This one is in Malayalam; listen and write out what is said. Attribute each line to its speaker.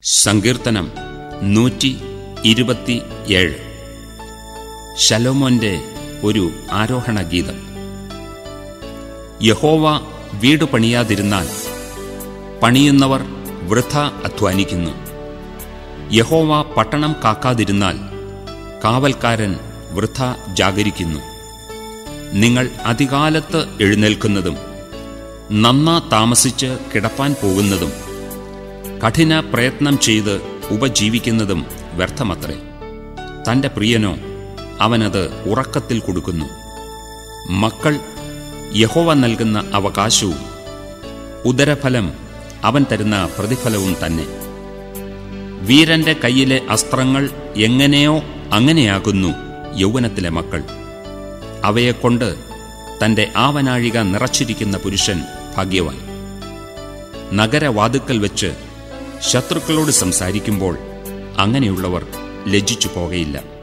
Speaker 1: സങ്കീർത്തനം നൂറ്റി ഇരുപത്തിയേഴ് ശലോമോന്റെ ഒരു ആരോഹണ ഗീതം യഹോവ വീട് പണിയാതിരുന്നാൽ പണിയുന്നവർ വൃഥ അധ്വാനിക്കുന്നു യഹോവ പട്ടണം കാക്കാതിരുന്നാൽ കാവൽക്കാരൻ വൃഥ ജാഗരിക്കുന്നു നിങ്ങൾ അതികാലത്ത് എഴുന്നേൽക്കുന്നതും നന്നാ താമസിച്ച് കിടപ്പാൻ പോകുന്നതും കഠിന പ്രയത്നം ചെയ്ത് ഉപജീവിക്കുന്നതും വ്യർത്ഥമത്രേ തന്റെ പ്രിയനോ അവനത് ഉറക്കത്തിൽ കൊടുക്കുന്നു മക്കൾ യഹോവ നൽകുന്ന അവകാശവും ഉദരഫലം അവൻ തരുന്ന പ്രതിഫലവും തന്നെ വീരന്റെ കയ്യിലെ അസ്ത്രങ്ങൾ എങ്ങനെയോ അങ്ങനെയാകുന്നു യൗവനത്തിലെ മക്കൾ അവയെക്കൊണ്ട് തന്റെ ആവനാഴിക നിറച്ചിരിക്കുന്ന പുരുഷൻ ഭാഗ്യവാൻ നഗരവാതുക്കൽ വെച്ച് ശത്രുക്കളോട് സംസാരിക്കുമ്പോൾ അങ്ങനെയുള്ളവർ ലജ്ജിച്ചു പോകയില്ല